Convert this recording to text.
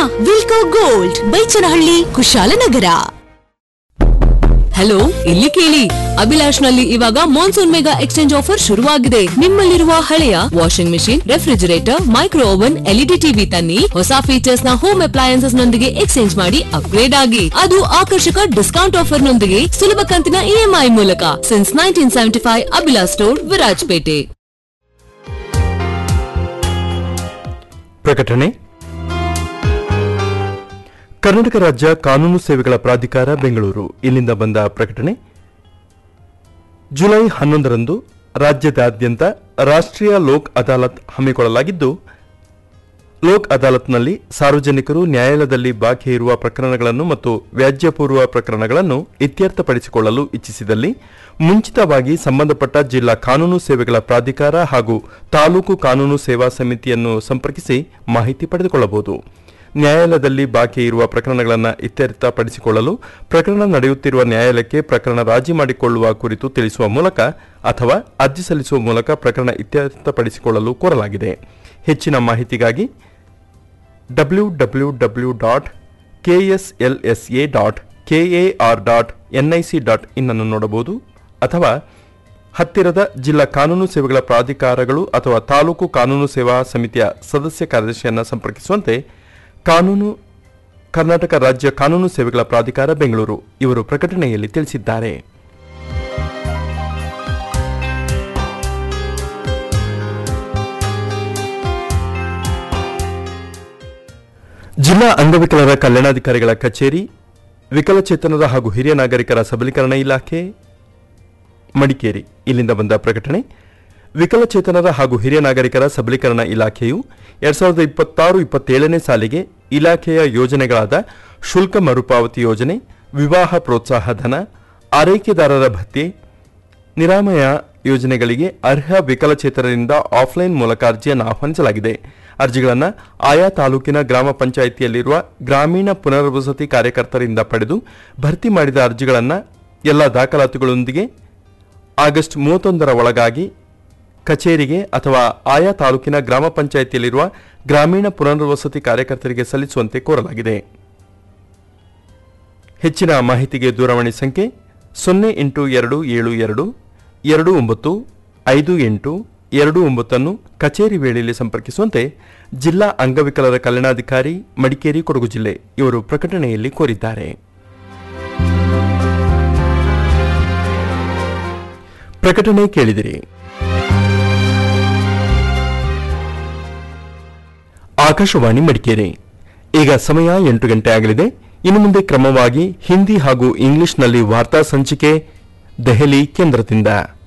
ವಿಲ್ಕೋ gold Baichanahalli Kushalnagar hello ಇಲ್ಲಿ ಕೇಳಿ ಅಭಿಲಾಷ್ ನಲ್ಲಿ ಇವಾಗ ಮಾನ್ಸೂನ್ ಮೆಗಾ ಎಕ್ಸ್ಚೇಂಜ್ ಆಫರ್ ಶುರುವಾಗಿದೆ ನಿಮ್ಮಲ್ಲಿರುವ ಹಳೆಯ washing machine refrigerator micro oven LED TV ತನ್ನಿ ಹೊಸ ಫೀಚರ್ಸ್ ನ ಹೋಮ್ ಅಪ್ಲಯನ್ಸಸ್ ನೊಂದಿಗೆ ಎಕ್ಸ್ಚೇಂಜ್ ಮಾಡಿ ಅಪ್ಗ್ರೇಡ್ ಆಗಿ ಅದು ಆಕರ್ಷಕ ಡಿಸ್ಕೌಂಟ್ ಆಫರ್ ನೊಂದಿಗೆ ಸುಲಭ ಕಂತಿನ ಇಎಂಐ ಮೂಲಕ since nineteen seventy five Abhilash store Virajpet ಪ್ರಕಟಣೆ ಕರ್ನಾಟಕ ರಾಜ್ಯ ಕಾನೂನು ಸೇವೆಗಳ ಪ್ರಾಧಿಕಾರ ಬೆಂಗಳೂರು ಇಲ್ಲಿಂದ ಬಂದ ಪ್ರಕಟಣೆ ಜುಲೈ ಹನ್ನೊಂದರಂದು ರಾಜ್ಯದಾದ್ಯಂತ ರಾಷ್ಟ್ರೀಯ ಲೋಕ್ ಅದಾಲತ್ ಹಮ್ಮಿಕೊಳ್ಳಲಾಗಿದ್ದು ಲೋಕ್ ಅದಾಲತ್ನಲ್ಲಿ ಸಾರ್ವಜನಿಕರು ನ್ಯಾಯಾಲಯದಲ್ಲಿ ಬಾಕಿ ಇರುವ ಪ್ರಕರಣಗಳನ್ನು ಮತ್ತು ವ್ಯಾಜ್ಯಪೂರ್ವ ಪ್ರಕರಣಗಳನ್ನು ಇತ್ಯರ್ಥಪಡಿಸಿಕೊಳ್ಳಲು ಇಚ್ಛಿಸಿದಲ್ಲಿ ಮುಂಚಿತವಾಗಿ ಸಂಬಂಧಪಟ್ಟ ಜಿಲ್ಲಾ ಕಾನೂನು ಸೇವೆಗಳ ಪ್ರಾಧಿಕಾರ ಹಾಗೂ ತಾಲೂಕು ಕಾನೂನು ಸೇವಾ ಸಮಿತಿಯನ್ನು ಸಂಪರ್ಕಿಸಿ ಮಾಹಿತಿ ಪಡೆದುಕೊಳ್ಳಬಹುದು ನ್ಯಾಯಾಲಯದಲ್ಲಿ ಬಾಕಿ ಇರುವ ಪ್ರಕರಣಗಳನ್ನು ಇತ್ಯರ್ಥಪಡಿಸಿಕೊಳ್ಳಲು ಪ್ರಕರಣ ನಡೆಯುತ್ತಿರುವ ನ್ಯಾಯಾಲಯಕ್ಕೆ ಪ್ರಕರಣ ರಾಜಿ ಮಾಡಿಕೊಳ್ಳುವ ಕುರಿತು ತಿಳಿಸುವ ಮೂಲಕ ಅಥವಾ ಅರ್ಜಿ ಸಲ್ಲಿಸುವ ಮೂಲಕ ಪ್ರಕರಣ ಇತ್ಯರ್ಥಪಡಿಸಿಕೊಳ್ಳಲು ಕೋರಲಾಗಿದೆ ಹೆಚ್ಚಿನ ಮಾಹಿತಿಗಾಗಿ W W W dot KSLSA dot KAR dot NIC dot in ಅನ್ನು ನೋಡಬಹುದು ಅಥವಾ ಹತ್ತಿರದ ಜಿಲ್ಲಾ ಕಾನೂನು ಸೇವೆಗಳ ಪ್ರಾಧಿಕಾರಗಳು ಅಥವಾ ತಾಲೂಕು ಕಾನೂನು ಸೇವಾ ಸಮಿತಿಯ ಸದಸ್ಯ ಕಾರ್ಯದರ್ಶಿಯನ್ನು ಸಂಪರ್ಕಿಸುವಂತೆ ಕಾನೂನು ಕರ್ನಾಟಕ ರಾಜ್ಯ ಕಾನೂನು ಸೇವೆಗಳ ಪ್ರಾಧಿಕಾರ ಬೆಂಗಳೂರು ಇವರು ಪ್ರಕಟಣೆಯಲ್ಲಿ ತಿಳಿಸಿದ್ದಾರೆ ಜಿಲ್ಲಾ ಅಂಗವಿಕಲರ ಕಲ್ಯಾಣಾಧಿಕಾರಿಗಳ ಕಚೇರಿ ವಿಕಲಚೇತನರ ಹಾಗೂ ಹಿರಿಯ ನಾಗರಿಕರ ಸಬಲೀಕರಣ ಇಲಾಖೆ ಮಡಿಕೇರಿ ಇಲ್ಲಿಂದ ಬಂದ ಪ್ರಕಟಣೆ ವಿಕಲಚೇತನರ ಹಾಗೂ ಹಿರಿಯ ನಾಗರಿಕರ ಸಬಲೀಕರಣ ಇಲಾಖೆಯು ಎರಡ್ ಸಾವಿರದ ಇಪ್ಪತ್ತಾರು ಇಪ್ಪತ್ತೇಳನೇ ಸಾಲಿಗೆ ಇಲಾಖೆಯ ಯೋಜನೆಗಳಾದ ಶುಲ್ಕ ಮರುಪಾವತಿ ಯೋಜನೆ ವಿವಾಹ ಪ್ರೋತ್ಸಾಹ ಧನ ಆರೈಕೆದಾರರ ಭತ್ಯೆ ನಿರಾಮಯ ಯೋಜನೆಗಳಿಗೆ ಅರ್ಹ ವಿಕಲಚೇತನರಿಂದ ಆಫ್ಲೈನ್ ಮೂಲಕ ಅರ್ಜಿಯನ್ನು ಆಹ್ವಾನಿಸಲಾಗಿದೆ ಅರ್ಜಿಗಳನ್ನು ಆಯಾ ತಾಲೂಕಿನ ಗ್ರಾಮ ಪಂಚಾಯಿತಿಯಲ್ಲಿರುವ ಗ್ರಾಮೀಣ ಪುನರ್ವಸತಿ ಕಾರ್ಯಕರ್ತರಿಂದ ಪಡೆದು ಭರ್ತಿ ಮಾಡಿದ ಅರ್ಜಿಗಳನ್ನು ಎಲ್ಲ ದಾಖಲಾತಿಗಳೊಂದಿಗೆ ಆಗಸ್ಟ್ ಮೂವತ್ತೊಂದರ ಒಳಗಾಗಿ ಕಚೇರಿಗೆ ಅಥವಾ ಆಯಾ ತಾಲೂಕಿನ ಗ್ರಾಮ ಪಂಚಾಯಿತಿಯಲ್ಲಿರುವ ಗ್ರಾಮೀಣ ಪುನರ್ವಸತಿ ಕಾರ್ಯಕರ್ತರಿಗೆ ಸಲ್ಲಿಸುವಂತೆ ಕೋರಲಾಗಿದೆ ಹೆಚ್ಚಿನ ಮಾಹಿತಿಗೆ ದೂರವಾಣಿ ಸಂಖ್ಯೆ ಸೊನ್ನೆ ಎಂಟು ಎರಡು ಏಳು ಎರಡು ಎರಡು ಒಂಬತ್ತು ಐದು ಎಂಟು ಎರಡು ಒಂಬತ್ತನ್ನು ಕಚೇರಿ ವೇಳೆಯಲ್ಲಿ ಸಂಪರ್ಕಿಸುವಂತೆ ಜಿಲ್ಲಾ ಅಂಗವಿಕಲರ ಕಲ್ಯಾಣಾಧಿಕಾರಿ ಮಡಿಕೇರಿ ಕೊಡಗು ಜಿಲ್ಲೆ ಇವರು ಪ್ರಕಟಣೆಯಲ್ಲಿ ಕೋರಿದ್ದಾರೆ ಪ್ರಕಟಣೆ ಕೇಳಿದಿರಿ ಆಕಾಶವಾಣಿ ಮಡಿಕೇರಿ ಈಗ ಸಮಯ ಎಂಟು ಗಂಟೆ ಆಗಲಿದೆ ಇನ್ನು ಮುಂದೆ ಕ್ರಮವಾಗಿ ಹಿಂದಿ ಹಾಗೂ ಇಂಗ್ಲಿಷ್ನಲ್ಲಿ ವಾರ್ತಾ ಸಂಚಿಕೆ ದೆಹಲಿ ಕೇಂದ್ರದಿಂದ